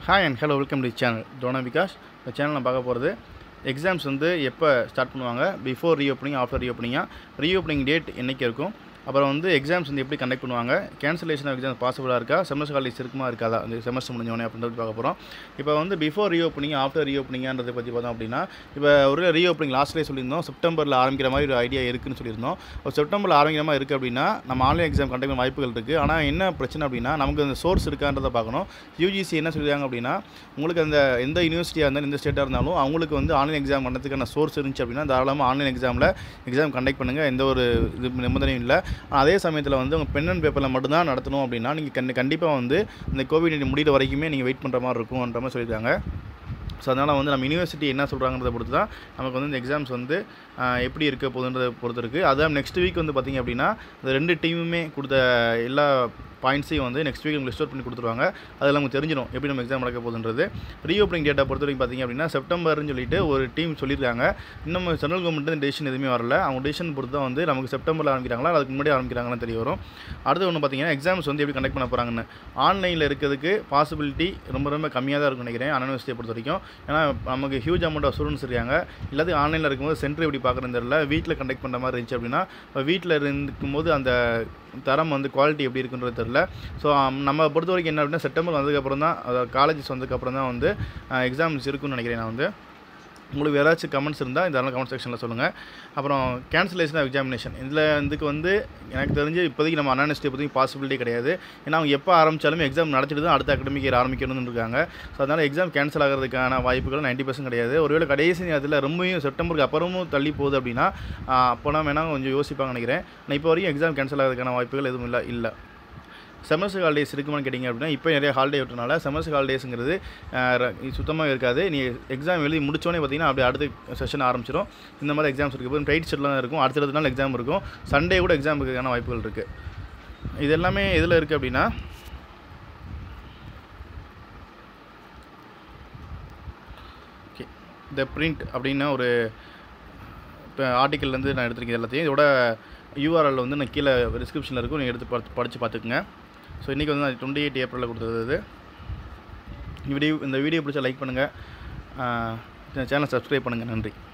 hi and hello welcome to channel Dona Vikash இந்த channel நான் பார்க்க போகிறது எக்ஸாம்ஸ் வந்து எப்போ ஸ்டார்ட் பண்ணுவாங்க பிஃபோர் ரீஓப்பனிங் ஆஃப்டர் ரீஓப்பனிங்காக ரீஓப்பனிங் டேட் என்னைக்கு இருக்கும் அப்புறம் வந்து எக்ஸாம்ஸ் வந்து எப்படி கண்டக்ட் பண்ணுவாங்க கேன்சலேஷன் ஆஃப் எக்ஸாம்ஸ் பாசிபிளாக இருக்கா செமஸ்டர் காலேஜ் இருக்குமா இருக்காதா அந்த செமஸ்டர் முடிஞ்சோடனே அப்படின்றது பார்க்க போகிறோம் இப்போ வந்து பிஃபோர் ரீஓப்பனிங் ஆஃப்டர் ரீஓப்பனிங்கிறத பற்றி பார்த்தோம் அப்படின்னா இப்போ ஒரு ரீஓப்பனிங் லாஸ்ட்லேயே சொல்லியிருந்தோம் செப்டம்பரில் ஆரம்பிக்கிற மாதிரி ஒரு ஐடியா இருக்குன்னு சொல்லியிருந்தோம் ஒரு செப்டம்பரில் ஆரம்பிக்கிற மாதிரி இருக்குது அப்படின்னா நம்ம ஆன்லைன் எக்ஸாம் கண்டக்ட் பண்ண வாய்ப்புகள் இருக்குது ஆனால் என்ன பிரச்சனை அப்படின்னா நமக்கு அந்த சோர்ஸ் இருக்கான்றதை பார்க்கணும் யூஜிசி என்ன சொல்லியிருக்காங்க அப்படின்னா உங்களுக்கு அந்த எந்த யூனிவர்சிட்டியாக இருந்தாலும் எந்த ஸ்டேட்டாக இருந்தாலும் அவங்களுக்கு வந்து ஆன்லைன் எக்ஸாம் பண்ணுறதுக்கான சோர்ஸ் இருந்துச்சு அப்படின்னா தாராளமாக ஆன்லைன் எக்ஸாமில் எக்ஸாம் கண்டக்ட் பண்ணுங்கள் எந்த ஒரு இது நிபந்தனையும் இல்லை ஆனால் அதே சமயத்தில் வந்து உங்கள் பென் அண்ட் பேப்பரில் மட்டும்தான் நடத்தணும் அப்படின்னா நீங்கள் கண்டி கண்டிப்பாக வந்து இந்த கோவிட் நைன்டீன் முடிகிற வரைக்குமே நீங்கள் வெயிட் பண்ணுற மாதிரி இருக்கும்ன்ற மாதிரி சொல்லியிருக்காங்க ஸோ அதனால் வந்து நம்ம யூனிவர்சிட்டி என்ன சொல்கிறாங்கிறத பொறுத்து தான் நமக்கு வந்து இந்த எக்ஸாம்ஸ் வந்து ஆஹ், எப்படி இருக்க போகுதுன்றதை பொறுத்து இருக்குது அதான் நெக்ஸ்ட் வீக் வந்து பார்த்திங்க அப்படின்னா இந்த ரெண்டு டீமுமே கொடுத்த எல்லா பாயிண்ட்ஸையும் வந்து நெக்ஸ்ட் வீக் உங்களுக்கு ஸ்டோர் பண்ணி கொடுத்துருவாங்க அதில் நமக்கு தெரிஞ்சிடும் எப்படி நம்ம எக்ஸாம் நடக்க போகுதுன்றது ரீஓப்பனிங் டேட்டா பொறுத்த வரைக்கும் பார்த்திங்க அப்படின்னா செப்டம்பர்னு சொல்லிட்டு ஒரு டீம் சொல்லியிருக்காங்க இன்னும் சென்ட்ரல் கவர்மெண்ட் டெசிஷன் எதுவுமே வரல அவங்க டெசிஷன் பொறுத்து தான் வந்து நமக்கு செப்டம்பரில் ஆரம்பிக்கிறாங்களா அதுக்கு முன்னாடி ஆரம்பிக்கிறாங்கன்னு தெரிய வரும் அடுத்து ஒன்று பார்த்தீங்கன்னா எக்ஸாம்ஸ் வந்து எப்படி கண்டக்ட் பண்ண போகிறாங்கன்னு ஆன்லைனில் இருக்கிறதுக்கு பாசிபிலிட்டி ரொம்ப ரொம்ப கம்மியாக தான் இருக்கும்னு நினைக்கிறேன் அண்ணா யூனிவர்சிட்டியை பொறுத்த வரைக்கும் ஏன்னா நமக்கு ஹியூஜ் அமௌண்ட் ஆஃப் ஸ்டூடெண்ட்ஸ் இருக்காங்க எல்லாத்தையும் ஆன்லைனில் இருக்கும்போது சென்டர் எப்படி பார்க்குறது தெரியல வீட்டில் கண்டக்ட் பண்ணுற மாதிரி இருந்துச்சு அப்படின்னா இப்போ வீட்டில் இருக்கும்போது அந்த தரம் வந்து குவாலிட்டி எப்படி இருக்குன்றது தெரில ஸோ நம்ம பொறுத்த வரைக்கும் என்ன அப்படின்னா செப்டம்பர் வந்ததுக்கப்புறம் தான் அதாவது காலேஜஸ் வந்ததுக்கப்புறம் தான் வந்து எக்ஸாம்ஸ் இருக்குன்னு நினைக்கிறேன் நான் வந்து உங்களுக்கு ஏதாச்சும் கமெண்ட்ஸ் இருந்தால் இதெல்லாம் கமெண்ட் செக்ஷனில் சொல்லுங்கள் அப்புறம் கேன்சலேஷன் ஆஃப் எக்ஸாமினேஷன் இதில் இதுக்கு வந்து எனக்கு தெரிஞ்சு இப்போதைக்கு நம்ம அனானிஸ்டி பற்றி பாசிபிலிட்டி கிடையாது ஏன்னா அவங்க எப்போ ஆரம்பித்தாலும் எக்ஸாம் நடத்திட்டு தான் அடுத்த அகடமிக் இயர் ஆரம்பிக்கணும்னு இருக்காங்க ஸோ அதனால் எக்ஸாம் கேன்சல் ஆகிறதுக்கான வாய்ப்புகள் 90% பர்சன்ட் கிடையாது ஒருவேளை கடைசி நேரத்தில் ரொம்பவும் செப்டம்பருக்கு அப்புறமும் தள்ளி போகுது அப்படின்னா அப்போனா வேணால் கொஞ்சம் யோசிப்பாங்க நினைக்கிறேன் நான் இப்போ வரைக்கும் எக்ஸாம் கேன்சல் ஆகிறதுக்கான வாய்ப்புகள் எதுவும் இல்லை இல்லை செமஸ்டர் ஹாலிடேஸ் இருக்குமான்னு கேட்டிங்க அப்படின்னா இப்போ நிறைய ஹாலிடே விட்டனால செமஸ்டர் ஹாலிடேஸுங்கிறது சுத்தமாக இருக்காது நீ எக்ஸாம் எழுதி முடிச்சோடனே பார்த்தீங்கன்னா அப்படியே அடுத்த செஷன் ஆரம்பிச்சிடும் இந்த மாதிரி எக்ஸாம்ஸ் இருக்குது இப்போ டைட் ஷெட்லாம் இருக்கும் அடுத்தடுத்த நாள் எக்ஸாம் இருக்கும் சண்டே கூட எக்ஸாம் இருக்கிறதுக்கான வாய்ப்புகள் இருக்குது இது எல்லாமே எதில் இருக்குது அப்படின்னா ஓகே இந்த பிரிண்ட் அப்படின்னு ஒரு இப்போ ஆர்டிக்கல்லேருந்து நான் எடுத்திருக்கேன் எல்லாத்தையும் இதோட யூஆர்எல் வந்து நான் கீழே டிஸ்கிரிப்ஷனில் இருக்கும் நீங்கள் எடுத்து பார்த்து படித்து பார்த்துக்குங்க ஸோ இன்றைக்கி வந்து நான் டுவெண்ட்டி எயிட் ஏப்ரலில் கொடுத்தது இது வீடியோ இந்த வீடியோ பிடிச்சா லைக் பண்ணுங்கள் சேனலை சப்ஸ்கிரைப் பண்ணுங்கள் நன்றி